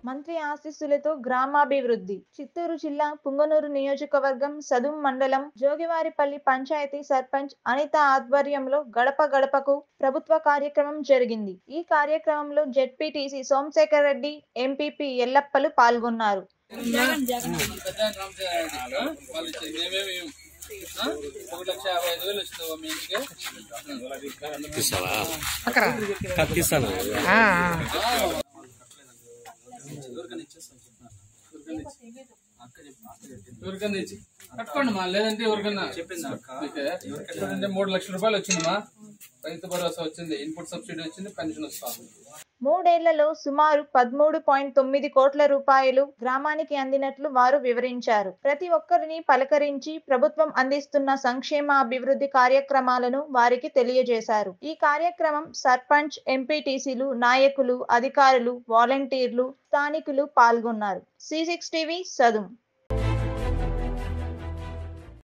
మంత్రి ఆశీస్సులతో గ్రామాభివృద్ధి చిత్తూరు జిల్లా పుంగనూరు నియోజకవర్గం సదుం మండలం జోగివారిపల్లి పంచాయతీ సర్పంచ్ అనిత ఆధ్వర్యంలో గడప గడపకు ప్రభుత్వ కార్యక్రమం జరిగింది ఈ కార్యక్రమంలో జెడ్పీటీసీ సోమశేఖర్ రెడ్డి ఎంపీపీ ఎల్లప్పలు పాల్గొన్నారు వాళ్ళు ఇచ్చేది మేమేమి ఇవ్వం. ఆ? ఒక లక్ష యాభై ఐదు వేలు వచ్చింది మీ ఇంటికి కత్తిస్తాను ఎవరికన్నా ఇచ్చి కట్టుకోండి మా లేదంటే ఎవరికన్నా మీకే? చూడండి మూడు లక్షల రూపాయలు వచ్చిందమ్మా రైతు భరోసా వచ్చింది ఇన్పుట్ సబ్సిడీ వచ్చింది పెన్షన్ వస్తుంది మూడేళ్లలో సుమారు పదమూడు పాయింట్ తొమ్మిది కోట్ల రూపాయలు గ్రామానికి అందినట్లు వారు వివరించారు ప్రతి ఒక్కరిని పలకరించి ప్రభుత్వం అందిస్తున్న సంక్షేమ అభివృద్ధి కార్యక్రమాలను వారికి తెలియజేశారు ఈ కార్యక్రమం సర్పంచ్ ఎంపీటీసీలు నాయకులు అధికారులు వాలంటీర్లు స్థానికులు పాల్గొన్నారు సి సిక్స్ టీవీ సదుం